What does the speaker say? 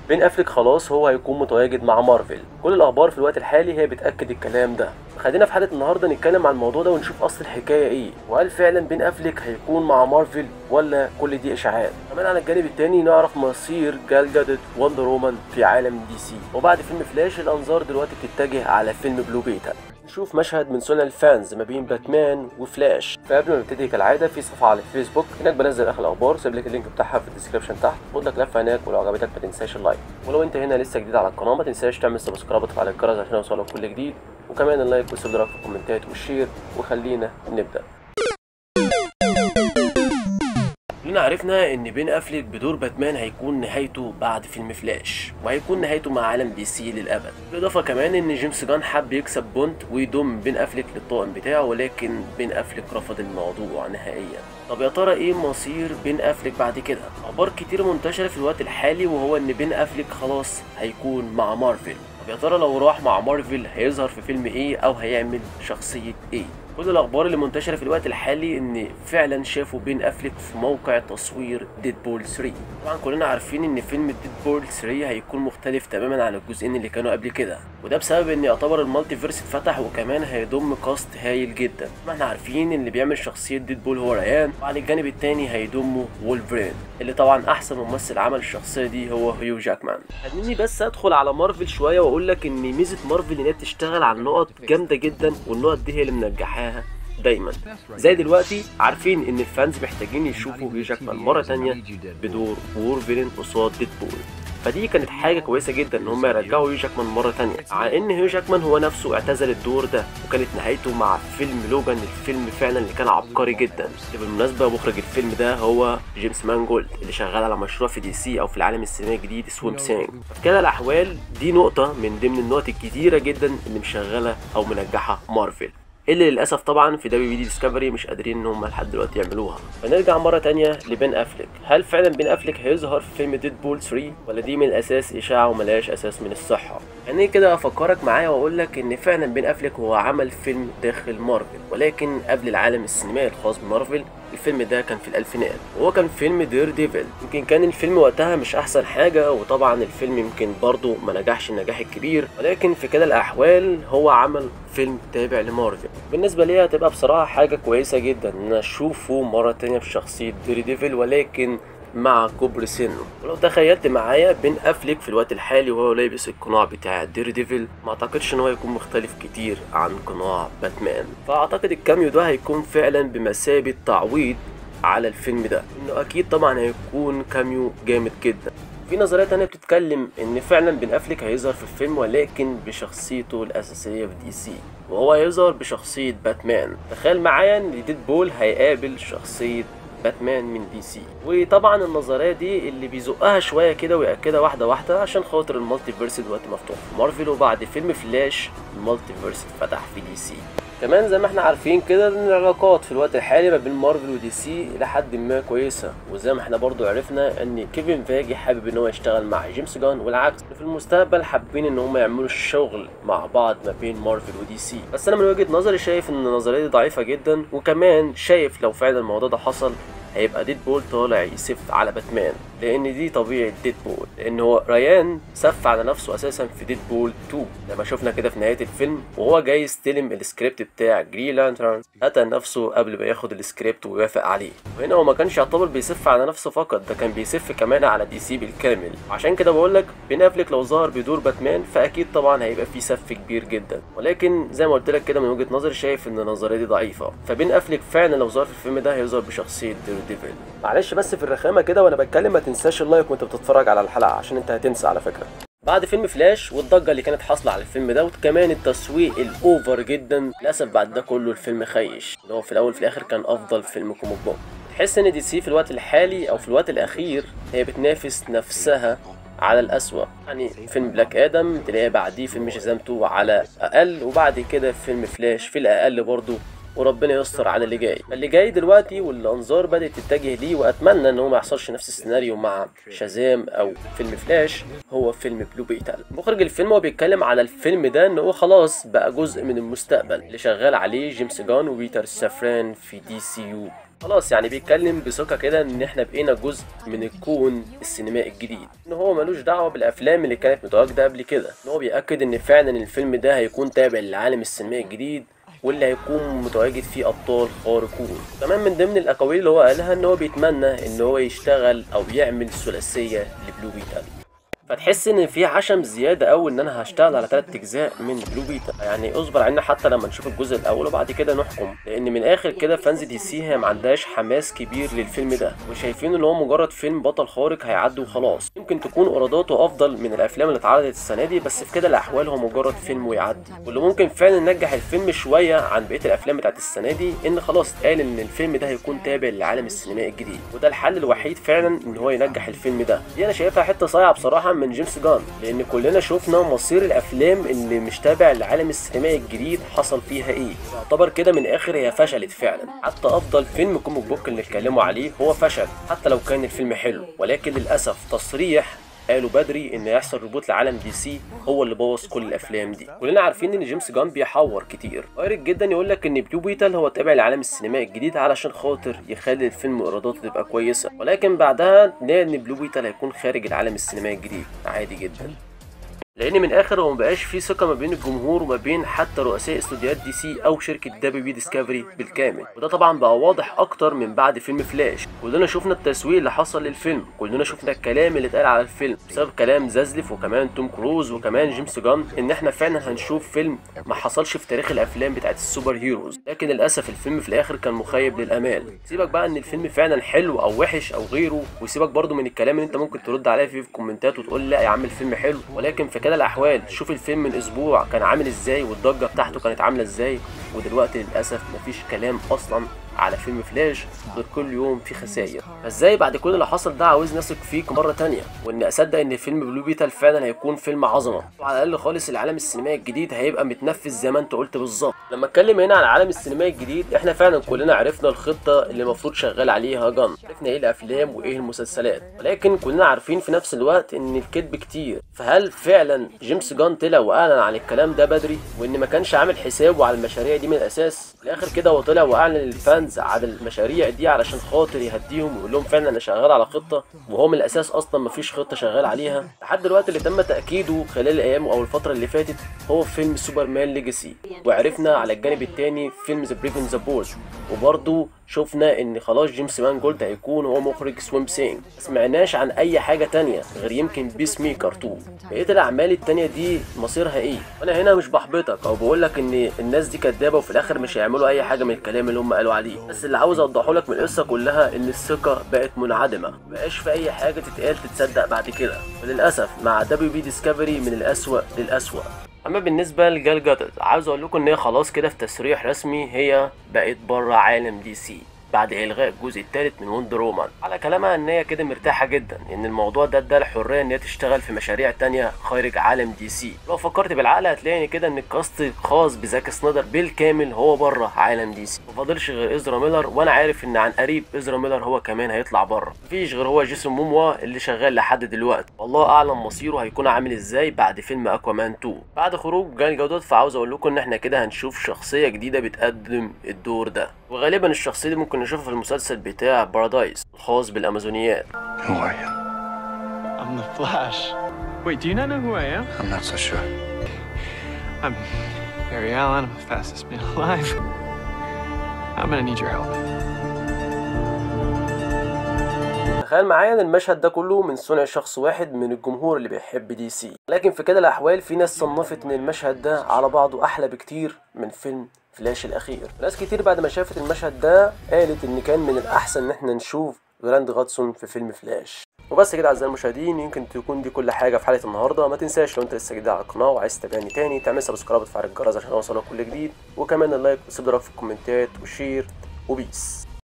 بين افليك خلاص هو هيكون متواجد مع مارفل كل الاخبار في الوقت الحالي هي بتاكد الكلام ده خلينا في حلقه النهارده نتكلم عن الموضوع ده ونشوف اصل الحكايه ايه وهل فعلا بين افليك هيكون مع مارفل ولا كل دي اشاعات كمان على الجانب التاني نعرف مصير جال جادت وندر رومان في عالم دي سي وبعد فيلم فلاش الانظار دلوقتي بتتجه على فيلم بلو بيتا نشوف مشهد من صنع الفانز ما بين باتمان وفلاش فقبل ما نبتدي كالعاده في صفحه على الفيسبوك هناك بنزل اخر الاخبار سيب لك اللينك بتاعها في الديسكربشن تحت خد لك لفه هناك ولو عجبتك ما تنساش اللايك ولو انت هنا لسه جديد على القناه ما تنساش تعمل سبسكرايب وتفعل الجرس عشان يوصلك كل جديد وكمان اللايك وسيب لك في الكومنتات والشير وخلينا نبدا كلنا عرفنا ان بين افليك بدور باتمان هيكون نهايته بعد فيلم فلاش وهيكون نهايته مع عالم دي سي للابد بالاضافه كمان ان جيمس جان حب يكسب بونت ويضم بين افليك للطاقم بتاعه ولكن بين افليك رفض الموضوع نهائيا طب يا ترى ايه مصير بين افليك بعد كده اخبار كتير منتشره في الوقت الحالي وهو ان بين افليك خلاص هيكون مع مارفل طب يا ترى لو راح مع مارفل هيظهر في فيلم ايه او هيعمل شخصيه ايه كل الاخبار اللي منتشره في الوقت الحالي ان فعلا شافوا بين افليك في موقع تصوير ديدبول 3 طبعا كلنا عارفين ان فيلم ديدبول 3 هيكون مختلف تماما عن الجزئين اللي كانوا قبل كده وده بسبب ان يعتبر المالتي فيرس اتفتح وكمان هيضم كاست هايل جدا ما احنا عارفين ان اللي بيعمل شخصيه ديدبول هو ريان وعلى الجانب التاني هيضمه وولفرين اللي طبعا احسن ممثل عمل الشخصيه دي هو هيو جاكمان خليني بس ادخل على مارفل شويه واقول لك ان ميزه مارفل ان هي بتشتغل على نقط جامده جدا والنقط دي هي اللي منجحاها دايما زي دلوقتي عارفين ان الفانز محتاجين يشوفوا هيو جاكمان مره تانية بدور وولفرين قصاد ديدبول فدي كانت حاجه كويسه جدا ان هم يرجعوا هيو جاكمان مره تانية على ان هيو جاكمان هو نفسه اعتزل الدور ده وكانت نهايته مع فيلم لوجان الفيلم فعلا اللي كان عبقري جدا بالمناسبه مخرج الفيلم ده هو جيمس مانجولد اللي شغال على مشروع في دي سي او في العالم السينمائي الجديد سويم سينج في كده الاحوال دي نقطه من ضمن النقط الكتيره جدا اللي مشغله او منجحه مارفل اللي للاسف طبعا في دبليو بي دي ديسكفري مش قادرين ان هم لحد دلوقتي يعملوها فنرجع مره تانية لبين افليك هل فعلا بين افليك هيظهر في فيلم ديد بول 3 ولا دي من الاساس اشاعه وملهاش اساس من الصحه يعني كده افكرك معايا واقول لك ان فعلا بين افليك هو عمل فيلم داخل مارفل ولكن قبل العالم السينمائي الخاص بمارفل الفيلم ده كان في الألفينات وهو كان فيلم دير ديفل يمكن كان الفيلم وقتها مش أحسن حاجة وطبعا الفيلم يمكن برضه ما نجحش النجاح الكبير ولكن في كده الأحوال هو عمل فيلم تابع لمارفل بالنسبة لي هتبقى بصراحة حاجة كويسة جدا إن أشوفه مرة تانية بشخصية دير ديفل ولكن مع كبر سنه ولو تخيلت معايا بين افليك في الوقت الحالي وهو لابس القناع بتاع دير ديفل ما اعتقدش ان هو يكون مختلف كتير عن قناع باتمان فاعتقد الكاميو ده هيكون فعلا بمثابه تعويض على الفيلم ده انه اكيد طبعا هيكون كاميو جامد جدا في نظرية تانية بتتكلم ان فعلا بن افليك هيظهر في الفيلم ولكن بشخصيته الاساسية في دي سي وهو هيظهر بشخصية باتمان تخيل معايا ان ديد بول هيقابل شخصية باتمان من دي سي وطبعا النظريه دي اللي بيزقها شويه كده ويأكدها واحده واحده عشان خاطر المالتي فيرس دلوقتي مفتوح في مارفل وبعد فيلم فلاش المالتي فيرس اتفتح في دي سي كمان زي ما احنا عارفين كده ان العلاقات في الوقت الحالي ما بين مارفل ودي سي لحد ما كويسه وزي ما احنا برضو عرفنا ان كيفن فاجي حابب ان هو يشتغل مع جيمس جان والعكس في المستقبل حابين ان هم يعملوا الشغل مع بعض ما بين مارفل ودي سي بس انا من وجهه نظري شايف ان النظريه دي ضعيفه جدا وكمان شايف لو فعلا الموضوع ده حصل هيبقى ديد بول طالع يسف على باتمان لان دي طبيعه ديد بول لان هو ريان سف على نفسه اساسا في ديد بول 2 لما شفنا كده في نهايه الفيلم وهو جاي يستلم السكريبت بتاع جري لانترن قتل نفسه قبل ما ياخد السكريبت ويوافق عليه وهنا هو ما كانش يعتبر بيسف على نفسه فقط ده كان بيسف كمان على دي سي بالكامل عشان كده بقول لك بين افليك لو ظهر بدور باتمان فاكيد طبعا هيبقى في سف كبير جدا ولكن زي ما قلت لك كده من وجهه نظري شايف ان النظريه دي ضعيفه فبين افليك فعلا لو ظهر في الفيلم ده هيظهر بشخصيه دير ديفل معلش بس في الرخامه كده وانا بتكلم ما تنساش اللايك وانت بتتفرج على الحلقه عشان انت هتنسى على فكره بعد فيلم فلاش والضجه اللي كانت حاصله على الفيلم ده وكمان التسويق الاوفر جدا للاسف بعد ده كله الفيلم خيش اللي هو في الاول في الاخر كان افضل فيلم كوميك بوك تحس ان دي سي في الوقت الحالي او في الوقت الاخير هي بتنافس نفسها على الأسوأ يعني فيلم بلاك آدم تلاقي بعديه فيلم شازام 2 على أقل وبعد كده فيلم فلاش في الأقل برضه وربنا يستر على اللي جاي اللي جاي دلوقتي والانظار بدات تتجه ليه واتمنى ان هو ما يحصلش نفس السيناريو مع شازام او فيلم فلاش هو فيلم بلو بيتال مخرج الفيلم هو بيتكلم على الفيلم ده ان هو خلاص بقى جزء من المستقبل اللي شغال عليه جيمس جان وبيتر سافران في دي سي يو خلاص يعني بيتكلم بثقة كده ان احنا بقينا جزء من الكون السينمائي الجديد ان هو ملوش دعوة بالافلام اللي كانت متواجدة قبل كده ان هو بيأكد ان فعلا الفيلم ده هيكون تابع للعالم السينمائي الجديد واللي هيكون متواجد فيه ابطال خارقون كمان من ضمن الاقاويل اللي هو قالها ان هو بيتمنى ان هو يشتغل او يعمل ثلاثيه لبلو بيتل فتحس ان في عشم زياده قوي ان انا هشتغل على ثلاث اجزاء من بلو بيتا يعني اصبر علينا حتى لما نشوف الجزء الاول وبعد كده نحكم لان من الاخر كده فانز دي سي هي ما عندهاش حماس كبير للفيلم ده وشايفين ان هو مجرد فيلم بطل خارق هيعدي وخلاص يمكن تكون ايراداته افضل من الافلام اللي اتعرضت السنه دي بس في كده الاحوال هو مجرد فيلم ويعدي واللي ممكن فعلا ينجح الفيلم شويه عن بقيه الافلام بتاعت السنه دي ان خلاص اتقال ان الفيلم ده هيكون تابع للعالم السينمائي الجديد وده الحل الوحيد فعلا ان هو ينجح الفيلم ده دي انا شايفها حته صايعه بصراحه من جيمس جان لان كلنا شفنا مصير الافلام اللي مش تابع للعالم السينمائي الجديد حصل فيها ايه يعتبر كده من الاخر هي فشلت فعلا حتى افضل فيلم كوميك بوك اللي اتكلموا عليه هو فشل حتى لو كان الفيلم حلو ولكن للاسف تصريح قالوا بدري ان يحصل ريبوت لعالم دي سي هو اللي بوظ كل الافلام دي كلنا عارفين ان جيمس جان بيحور كتير وارد جدا يقول لك ان بلو بيتل هو تابع لعالم السينمائي الجديد علشان خاطر يخلي الفيلم ايراداته تبقى كويسه ولكن بعدها نلاقي ان بلو بيتل هيكون خارج العالم السينمائي الجديد عادي جدا لان من الاخر هو مبقاش في ثقه ما بين الجمهور وما بين حتى رؤساء استوديوهات دي سي او شركه دبليو بي ديسكفري بالكامل وده طبعا بقى واضح اكتر من بعد فيلم فلاش كلنا شفنا التسويق اللي حصل للفيلم كلنا شفنا الكلام اللي اتقال على الفيلم بسبب كلام زازلف وكمان توم كروز وكمان جيمس جان ان احنا فعلا هنشوف فيلم ما حصلش في تاريخ الافلام بتاعت السوبر هيروز لكن للاسف الفيلم في الاخر كان مخيب للامال سيبك بقى ان الفيلم فعلا حلو او وحش او غيره وسيبك برضو من الكلام اللي انت ممكن ترد عليه فيه في الكومنتات وتقول لا يا عم الفيلم حلو ولكن في كده الاحوال شوف الفيلم من اسبوع كان عامل ازاي والضجه بتاعته كانت عامله ازاي ودلوقتي للاسف مفيش كلام اصلا على فيلم فلاش غير كل يوم في خسائر فازاي بعد كل اللي حصل ده عاوز نثق فيك مره تانية وان اصدق ان فيلم بلو بيتل فعلا هيكون فيلم عظمه وعلى الاقل خالص العالم السينمائي الجديد هيبقى متنفذ زي ما انت قلت بالظبط لما اتكلم هنا عن العالم السينمائي الجديد احنا فعلا كلنا عرفنا الخطه اللي المفروض شغال عليها جان عرفنا ايه الافلام وايه المسلسلات ولكن كلنا عارفين في نفس الوقت ان الكذب كتير فهل فعلا جيمس جان طلع واعلن عن الكلام ده بدري وان ما كانش عامل حسابه على المشاريع دي من الاساس في الاخر كده هو طلع واعلن للفانز على المشاريع دي علشان خاطر يهديهم ويقول لهم فعلا انا شغال على خطه وهو من الاساس اصلا ما فيش خطه شغال عليها لحد دلوقتي اللي تم تاكيده خلال الايام او الفتره اللي فاتت هو فيلم سوبرمان ليجاسي وعرفنا على الجانب الثاني فيلم ذا بريفن ذا بورد وبرضه شفنا ان خلاص جيمس مان جولد هيكون هو مخرج سويم سينج سمعناش عن اي حاجه تانية غير يمكن بيس ميكر 2 بقيه الاعمال التانية دي مصيرها ايه وانا هنا مش بحبطك او بقول لك ان الناس دي كدابه وفي الاخر مش هيعملوا اي حاجه من الكلام اللي هم قالوا عليه بس اللي عاوز اوضحه لك من القصه كلها ان الثقه بقت منعدمه مبقاش في اي حاجه تتقال تتصدق بعد كده وللاسف مع دبليو بي ديسكفري من الاسوأ للاسوأ اما بالنسبه لجال جادت عاوز اقول لكم ان هي خلاص كده في تصريح رسمي هي بقت بره عالم دي سي بعد الغاء الجزء الثالث من وندر وومن على كلامها ان هي كده مرتاحه جدا ان الموضوع ده ادى الحريه ان هي تشتغل في مشاريع تانية خارج عالم دي سي لو فكرت بالعقل هتلاقي كده ان الكاست الخاص بزاك سنايدر بالكامل هو بره عالم دي سي مفاضلش غير ازرا ميلر وانا عارف ان عن قريب ازرا ميلر هو كمان هيطلع بره مفيش غير هو جيسون موموا اللي شغال لحد دلوقتي والله اعلم مصيره هيكون عامل ازاي بعد فيلم اكوامان 2 بعد خروج جال جودوت فعاوز اقول لكم ان احنا كده هنشوف شخصيه جديده بتقدم الدور ده وغالبا الشخصيه دي ممكن نشوفها في المسلسل بتاع بارادايس الخاص بالامازونيات Who are you? I'm the Flash. Wait, do you not know who I am? I'm not so sure. I'm Barry Allen. I'm the fastest man alive. I'm gonna need your help. تخيل معايا ان المشهد ده كله من صنع شخص واحد من الجمهور اللي بيحب دي سي لكن في كده الاحوال في ناس صنفت ان المشهد ده على بعضه احلى بكتير من فيلم فلاش الاخير ناس كتير بعد ما شافت المشهد ده قالت ان كان من الاحسن ان احنا نشوف جراند غاتسون في فيلم فلاش وبس كده اعزائي المشاهدين يمكن تكون دي كل حاجه في حلقه النهارده ما تنساش لو انت لسه جديد على القناه وعايز تتابعني تاني تعمل سبسكرايب وتفعل الجرس عشان اوصلك كل جديد وكمان اللايك وسيب رايك في الكومنتات وشير وبيس